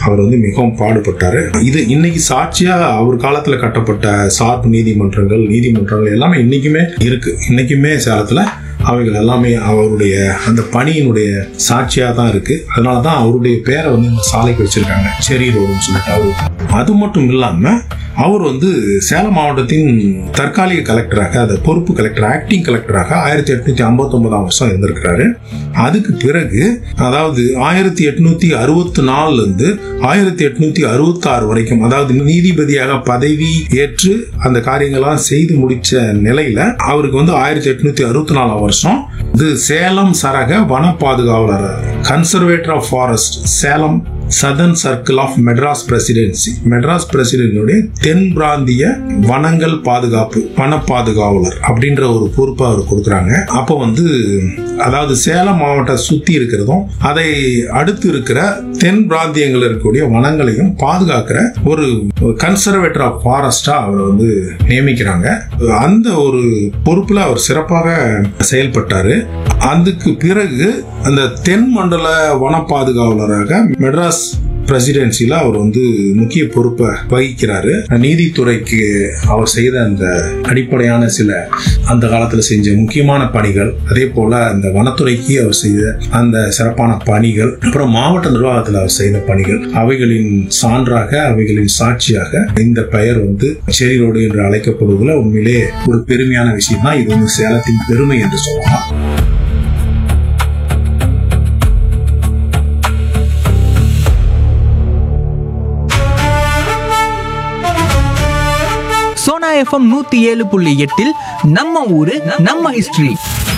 அவர் வந்து மிகவும் பாடுபட்டாரு இது இன்னைக்கு சாட்சியா அவர் காலத்துல கட்டப்பட்ட சார்பு நீதிமன்றங்கள் நீதிமன்றங்கள் எல்லாமே இன்னைக்குமே இருக்கு இன்னைக்குமே சேலத்துல அவைகள் எல்லாமே அவருடைய அந்த பணியினுடைய சாட்சியா தான் இருக்கு அதனால தான் அவருடைய பேரை வந்து இந்த சாலைக்கு வச்சிருக்காங்க செரி ரோடுன்னு சொல்லிட்டு அவரு அது மட்டும் இல்லாம அவர் வந்து சேலம் மாவட்டத்தின் தற்காலிக கலெக்டராக அது பொறுப்பு கலெக்டர் ஆக்டிங் கலெக்டராக ஆயிரத்தி எட்நூத்தி ஐம்பத்தொன்பதாம் வருஷம் இருந்திருக்கிறாரு அதுக்கு பிறகு அதாவது ஆயிரத்தி எட்நூத்தி அறுபத்தி நாலுல இருந்து ஆயிரத்தி எட்நூத்தி அறுபத்தி ஆறு வரைக்கும் அதாவது நீதிபதியாக பதவி ஏற்று அந்த காரியங்கள்லாம் செய்து முடிச்ச நிலையில அவருக்கு வந்து ஆயிரத்தி எட்நூத்தி அறுபத்தி நாலாம் வருஷம் இது சேலம் சரக வன பாதுகாவலர் conservator of forest Salem southern circle of Madras presidency Madras பிரசிடென்சியுடைய தென் பிராந்திய வனங்கள் பாதுகாப்பு வன பாதுகாவலர் அப்படின்ற ஒரு பொறுப்பை அவர் கொடுக்குறாங்க அப்போ வந்து அதாவது சேலம் மாவட்டம் சுத்தி இருக்கிறதும் அதை அடுத்து இருக்கிற தென் பிராந்தியங்கள் இருக்கக்கூடிய வனங்களையும் பாதுகாக்கிற ஒரு கன்சர்வேட்டர் ஆஃப் ஃபாரஸ்டா அவரை வந்து நியமிக்கிறாங்க அந்த ஒரு பொறுப்புல அவர் சிறப்பாக செயல்பட்டாரு அதுக்கு பிறகு அந்த தென் மண்டல வன பாதுகாவலராக மெட்ராஸ் பிரசிடென்சில அவர் வந்து முக்கிய பொறுப்பை வகிக்கிறாரு நீதித்துறைக்கு அவர் செய்த அந்த அடிப்படையான சில அந்த காலத்துல செஞ்ச முக்கியமான பணிகள் அதே போல அந்த வனத்துறைக்கு அவர் செய்த அந்த சிறப்பான பணிகள் அப்புறம் மாவட்ட நிர்வாகத்தில் அவர் செய்த பணிகள் அவைகளின் சான்றாக அவைகளின் சாட்சியாக இந்த பெயர் வந்து செரி ரோடு என்று அழைக்கப்படுவதில் உண்மையிலே ஒரு பெருமையான விஷயம் தான் இது வந்து சேலத்தின் பெருமை என்று சொல்லலாம் சோனா எஃப்எம் நூத்தி ஏழு புள்ளி எட்டில் நம்ம ஊரு நம்ம ஹிஸ்டரி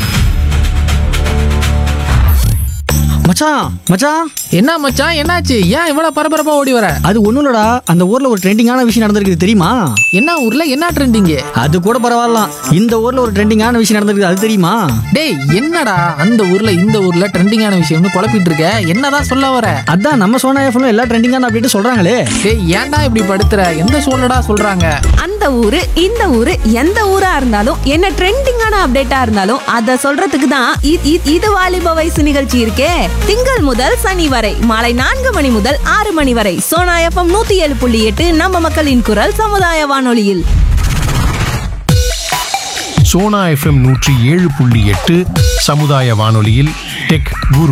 மச்சான் மச்சான் என்ன மச்சான் என்னாச்சு ஏன் இவ்வளவு பரபரப்பா ஓடி வர அது ஒண்ணும் இல்லடா அந்த ஊர்ல ஒரு ட்ரெண்டிங்கான விஷயம் நடந்திருக்கு தெரியுமா என்ன ஊர்ல என்ன ட்ரெண்டிங் அது கூட பரவாயில்ல இந்த ஊர்ல ஒரு ட்ரெண்டிங்கான விஷயம் நடந்திருக்கு அது தெரியுமா டேய் என்னடா அந்த ஊர்ல இந்த ஊர்ல ட்ரெண்டிங்கான விஷயம்னு குழப்பிட்டு இருக்க என்னதான் சொல்ல வர அதான் நம்ம சோனா எஃப்எம்ல எல்லா ட்ரெண்டிங்கான அப்டேட் சொல்றாங்களே டேய் ஏன்டா இப்படி படுத்துற எந்த சூழலடா சொல்றாங்க அந்த ஊரு இந்த ஊரு எந்த ஊரா இருந்தாலும் என்ன ட்ரெண்டிங்கான அப்டேட்டா இருந்தாலும் அத சொல்றதுக்கு தான் இ- இ- இது வாலிப வயசு நிகழ்ச்சி இருக்கே திங்கள் முதல் சனி வரை மாலை நான்கு மணி முதல் ஆறு மணி வரை சோனா எஃப்எம் நூத்தி ஏழு புள்ளி எட்டு நம்ம மக்களின் குரல் சமுதாய வானொலியில் சோனா எஃப்எம் நூற்றி ஏழு புள்ளி எட்டு சமுதாய வானொலியில் டெக் குரு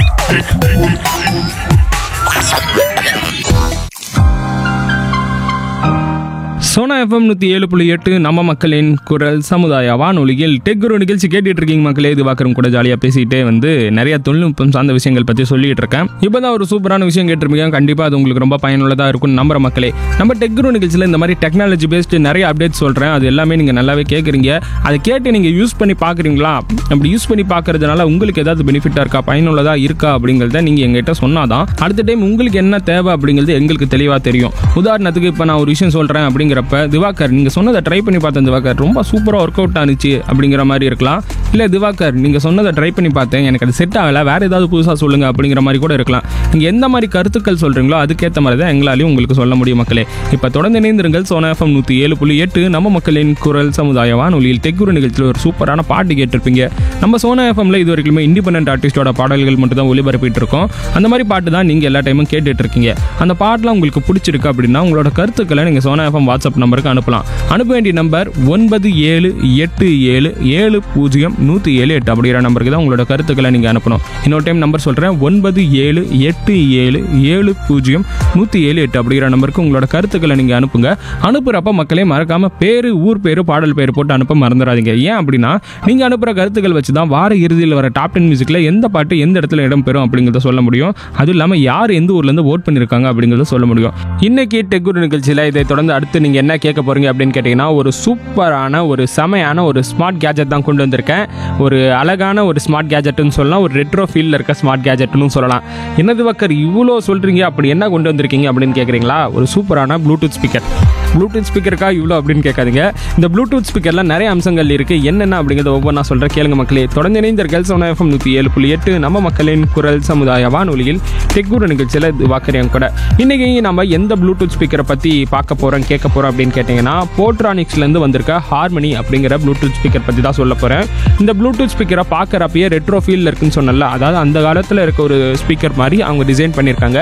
சோனா எஃப்எம் நூற்றி ஏழு புள்ளி எட்டு நம்ம மக்களின் குரல் சமுதாய வானொலியில் டெக்குரு நிகழ்ச்சி கேட்டுட்டு இருக்கீங்க மக்களே இது பார்க்குறோம் கூட ஜாலியாக பேசிக்கிட்டே வந்து நிறைய தொழில்நுட்பம் சார்ந்த விஷயங்கள் பற்றி சொல்லிட்டு இருக்கேன் இப்போ தான் ஒரு சூப்பரான விஷயம் கேட்டிருப்பீங்க கண்டிப்பாக அது உங்களுக்கு ரொம்ப பயனுள்ளதாக இருக்கும் நம்புற மக்களே நம்ம டெக்குரு நிகழ்ச்சியில் இந்த மாதிரி டெக்னாலஜி பேஸ்டு நிறைய அப்டேட் சொல்கிறேன் அது எல்லாமே நீங்கள் நல்லாவே கேட்குறீங்க அதை கேட்டு நீங்கள் யூஸ் பண்ணி பார்க்குறீங்களா அப்படி யூஸ் பண்ணி பார்க்கறதுனால உங்களுக்கு ஏதாவது பெனிஃபிட்டாக இருக்கா பயனுள்ளதாக இருக்கா அப்படிங்கிறத நீங்கள் எங்ககிட்ட சொன்னாதான் அடுத்த டைம் உங்களுக்கு என்ன தேவை அப்படிங்கிறது எங்களுக்கு தெளிவாக தெரியும் உதாரணத்துக்கு இப்போ நான் ஒரு விஷயம் சொல்கிறேன் அப்படிங்கிறப்ப திவாகர் நீங்கள் சொன்னதை ட்ரை பண்ணி பார்த்தேன் திவாகர் ரொம்ப சூப்பராக ஒர்க் அவுட் ஆனிச்சு அப்படிங்கிற மாதிரி இருக்கலாம் இல்லை திவாகர் நீங்கள் சொன்னதை ட்ரை பண்ணி பார்த்தேன் எனக்கு அது செட் ஆகலை வேறு ஏதாவது புதுசாக சொல்லுங்கள் அப்படிங்கிற மாதிரி கூட இருக்கலாம் நீங்கள் எந்த மாதிரி கருத்துக்கள் சொல்கிறீங்களோ அதுக்கேற்ற மாதிரி தான் எங்களாலையும் உங்களுக்கு சொல்ல முடியும் மக்களே இப்போ தொடர்ந்து இணைந்திருங்கள் சோனா எஃப்எம் நூற்றி ஏழு புள்ளி எட்டு நம்ம மக்களின் குரல் சமுதாய வானொலியில் டெக்குரு நிகழ்ச்சியில் ஒரு சூப்பரான பாட்டு கேட்டிருப்பீங்க நம்ம சோனா எஃப்எம்ல இது வரைக்குமே இண்டிபெண்டன்ட் ஆர்டிஸ்டோட பாடல்கள் மட்டும் தான் ஒளிபரப்பிட்டு இருக்கோம் அந்த மாதிரி பாட்டு தான் நீங்கள் எல்லா டைமும் கேட்டுட்டு இருக்கீங்க அந்த பாட்டெலாம் உங்களுக்கு பிடிச்சிருக்கு அப்படின்னா உங்களோட கருத்துக்களை நீங்கள் சோனா எஃப்எம் வாட்ஸ்அப் நம்பருக்கு அனுப்பலாம் அனுப்ப வேண்டிய நம்பர் ஒன்பது ஏழு எட்டு ஏழு ஏழு பூஜ்ஜியம் நூற்றி ஏழு எட்டு அப்படிங்கிற நம்பருக்கு தான் உங்களோட கருத்துக்களை நீங்கள் அனுப்பணும் இன்னொரு டைம் நம்பர் சொல்கிறேன் ஒன்பது ஏழு எட்டு ஏழு ஏழு பூஜ்ஜியம் நூற்றி ஏழு எட்டு அப்படிங்கிற நம்பருக்கு உங்களோட கருத்துக்களை நீங்கள் அனுப்புங்க அனுப்புகிறப்ப மக்களே மறக்காமல் பேர் ஊர் பேர் பாடல் பேர் போட்டு அனுப்ப மறந்துடாதீங்க ஏன் அப்படின்னா நீங்கள் அனுப்புகிற கருத்துக்கள் வச்சு தான் வார இறுதியில் வர டாப் டென் மியூசிக்கில் எந்த பாட்டு எந்த இடத்துல இடம் பெறும் அப்படிங்கிறத சொல்ல முடியும் அதுவும் இல்லாமல் யார் எந்த ஊர்லேருந்து ஓட் பண்ணியிருக்காங்க அப்படிங்கிறத சொல்ல முடியும் இன்னைக்கு டெக்குரு நிகழ்ச்சியில் இதை தொடர்ந்து அடுத்து நீங்கள் என்ன கேட்க போகிறீங்க அப்படின்னு கேட்டிங்கன்னா ஒரு சூப்பரான ஒரு செமையான ஒரு ஸ்மார்ட் கேஜெட் தான் கொண்டு வந்திருக்கேன் ஒரு அழகான ஒரு ஸ்மார்ட் கேஜெட்னு சொல்லலாம் ஒரு ரெட்ரோ ஃபீல்டில் இருக்க ஸ்மார்ட் கேஜெட்னு சொல்லலாம் என்னது வக்கர் இவ்வளோ சொல்கிறீங்க அப்படி என்ன கொண்டு வந்திருக்கீங்க அப்படின்னு கேட்குறீங்களா ஒரு சூப்பரான ப்ளூடூத் ஸ்பீக்கர் ப்ளூடூத் ஸ்பீக்கருக்கா இவ்வளோ அப்படின்னு கேட்காதீங்க இந்த ப்ளூடூத் ஸ்பீக்கரில் நிறைய அம்சங்கள் இருக்குது என்னென்ன அப்படிங்கிறத ஒவ்வொன்றா சொல்கிறேன் கேளுங்க மக்களே தொடர்ந்து இணைந்தர்கள் சோனா எஃப்எம் நூற்றி ஏழு புள்ளி எட்டு நம்ம மக்களின் குரல் சமுதாய வானொலியில் டெக்கூர நிகழ்ச்சியில் இது வாக்கறியாங்க கூட இன்றைக்கி நம்ம எந்த ப்ளூடூத் ஸ்பீக்கரை பற்றி பார்க்க போகிறோம் கேட்க போகிறோம் அப்படின்னு கேட்டிங்கன்னா போட்ரானிக்ஸ்லேருந்து வந்திருக்க ஹார்மனி அப்படிங்கிற ப்ளூடூத் ஸ்பீக்கர் பற்றி தான் சொல்ல போகிறேன் இந்த ப்ளூடூத் ஸ்பீக்கரை பார்க்குறப்பயே ரெட்ரோ ஃபீல்டில் இருக்குன்னு சொன்னல அதாவது அந்த காலத்தில் இருக்க ஒரு ஸ்பீக்கர் மாதிரி அவங்க டிசைன் பண்ணியிருக்காங்க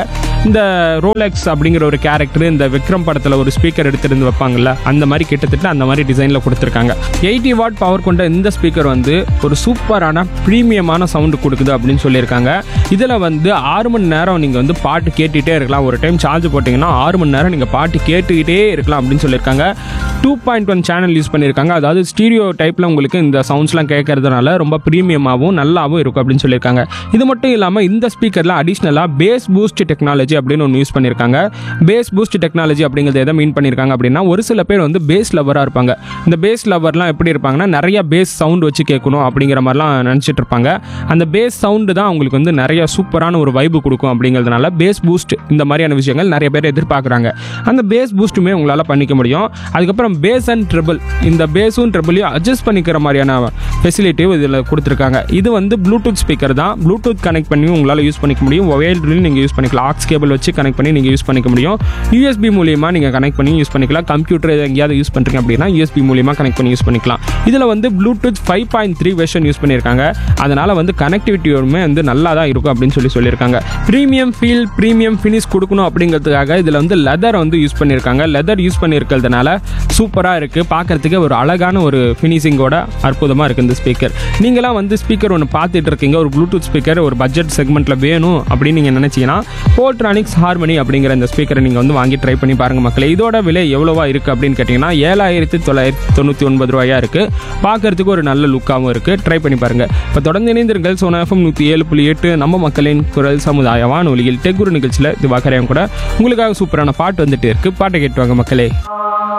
இந்த ரோலெக்ஸ் அப்படிங்கிற ஒரு கேரக்டர் இந்த விக்ரம் படத்தில் ஒரு ஸ்பீக்கர் எடுத்திருந்து வைப்பாங்கல்ல அந்த மாதிரி கிட்டத்தட்ட அந்த மாதிரி டிசைனில் கொடுத்துருக்காங்க எயிட்டி வாட் பவர் கொண்ட இந்த ஸ்பீக்கர் வந்து ஒரு சூப்பரான ப்ரீமியமான சவுண்டு கொடுக்குது அப்படின்னு சொல்லியிருக்காங்க இதில் வந்து ஆறு மணி நேரம் நீங்கள் வந்து பாட்டு கேட்டுகிட்டே இருக்கலாம் ஒரு டைம் சார்ஜ் போட்டிங்கன்னா ஆறு மணி நேரம் நீங்கள் பாட்டு கேட்டுக்கிட்டே இருக்கலாம் அப்படின்னு சொல்லியிருக்காங்க two point one channel use பண்ணியிருக்காங்க அதாவது ஸ்டீரியோ டைப்பில் உங்களுக்கு இந்த சவுண்ட்ஸ்லாம் கேட்கறதுனால ரொம்ப ப்ரீமியமாகவும் நல்லாவும் இருக்கும் அப்படின்னு சொல்லியிருக்காங்க இது மட்டும் இல்லாமல் இந்த ஸ்பீக்கரில் அடிஷ்னலாக பேஸ் பூஸ்ட் டெக்னாலஜி அப்படின்னு ஒன்று யூஸ் பண்ணியிருக்காங்க பேஸ் பூஸ்ட் டெக்னாலஜி அப்படிங்கிறது எதை மீன் பண்ணியிருக்காங்க அப்படின்னா ஒரு சில பேர் வந்து பேஸ் லவராக இருப்பாங்க இந்த பேஸ் லவர்லாம் எப்படி இருப்பாங்கன்னா நிறைய பேஸ் சவுண்ட் வச்சு கேட்கணும் அப்படிங்கிற மாதிரிலாம் நினச்சிட்டு இருப்பாங்க அந்த பேஸ் சவுண்டு தான் அவங்களுக்கு வந்து நிறைய சூப்பரான ஒரு வைப்பு கொடுக்கும் அப்படிங்கிறதுனால பேஸ் பூஸ்ட் இந்த மாதிரியான விஷயங்கள் நிறைய பேர் எதிர்பார்க்குறாங்க அந்த பேஸ் பூஸ்ட்டுமே உங்களால் பண்ணிக்க முடியும் அதுக்கப்புறம் பேஸ் அண்ட் ட்ரிபிள் இந்த பேஸும் ட்ரிபிளையும் அட்ஜஸ்ட் பண்ணிக்கிற மாதிரியான ஃபெசிலிட்டியும் இதில் கொடுத்துருக்காங்க இது வந்து ப்ளூடூத் ஸ்பீக்கர் தான் ப்ளூடூத் கனெக்ட் பண்ணி உங்களால் யூஸ் பண்ணிக்க முடியும் ஒயர்லையும் நீங்கள் யூஸ் பண்ணிக்கலாம் ஆக்ஸ் கேபிள் வச்சு கனெக்ட் பண்ணி நீங்கள் யூஸ் பண்ணிக்க முடியும் யூஎஸ்பி மூலியமாக நீங்கள் கனெக்ட் பண்ணி யூஸ் பண்ணிக்கலாம் கம்ப்யூட்டர் எங்கேயாவது யூஸ் பண்ணுறீங்க அப்படின்னா யூஎஸ்பி மூலியமாக கனெக்ட் பண்ணி யூஸ் பண்ணிக்கலாம் இதில் வந்து Bluetooth five point three version use பண்ணியிருக்காங்க அதனால் வந்து கனெக்டிவிட்டியோடுமே வந்து நல்லா தான் இருக்கும் அப்படின்னு சொல்லி சொல்லியிருக்காங்க ப்ரீமியம் ஃபீல் ப்ரீமியம் ஃபினிஷ் கொடுக்கணும் அப்படிங்கிறதுக்காக இதில் வந்து லெதர் வந்து யூஸ் பண்ணியிருக்காங்க லெதர் யூஸ் பண்ணியிருக்கிறதுனால சூப்பராக இருக்குது பார்க்கறதுக்கு ஒரு அழகான ஒரு ஃபினிஷிங்கோட அற்புதமாக இருக்குது இந்த ஸ்பீக்கர் நீங்களாம் வந்து ஸ்பீக்கர் ஒன்று பார்த்துட்டு இருக்கீங்க ஒரு ப்ளூடூத் ஸ்பீக்கர் ஒரு பட்ஜெட் செக்மெண்ட்டில் வேணும் அப்படின்னு நீங்கள் நினச்சிங்கன்னா போல்ட்ரானிக்ஸ் ஹார்மனி அப்படிங்கிற இந்த ஸ்பீக்கரை நீங்கள் வந்து வாங்கி ட்ரை பண்ணி பாருங்கள் மக்களே இதோட விலை எவ்வளோவா இருக்குது அப்படின்னு கேட்டிங்கன்னா ஏழாயிரத்தி தொள்ளாயிரத்தி தொண்ணூற்றி ஒன்பது ரூபாயா இருக்குது பார்க்கறதுக்கு ஒரு நல்ல லுக்காகவும் இருக்குது ட்ரை பண்ணி பாருங்கள் இப்போ தொடர்ந்து இணைந்திருங்கள் சோனா எஃப்எம் நூற்றி ஏழு புள்ளி எட்டு நம்ம மக்களின் குரல் சமுதாய வானொலியில் டெக்குரு நிகழ்ச்சியில் இது வாக்கரையும் கூட உங்களுக்காக சூப்பரான பாட்டு வந்துட்டு இருக்கு பாட்டை கேட்டுவாங்க மக்களே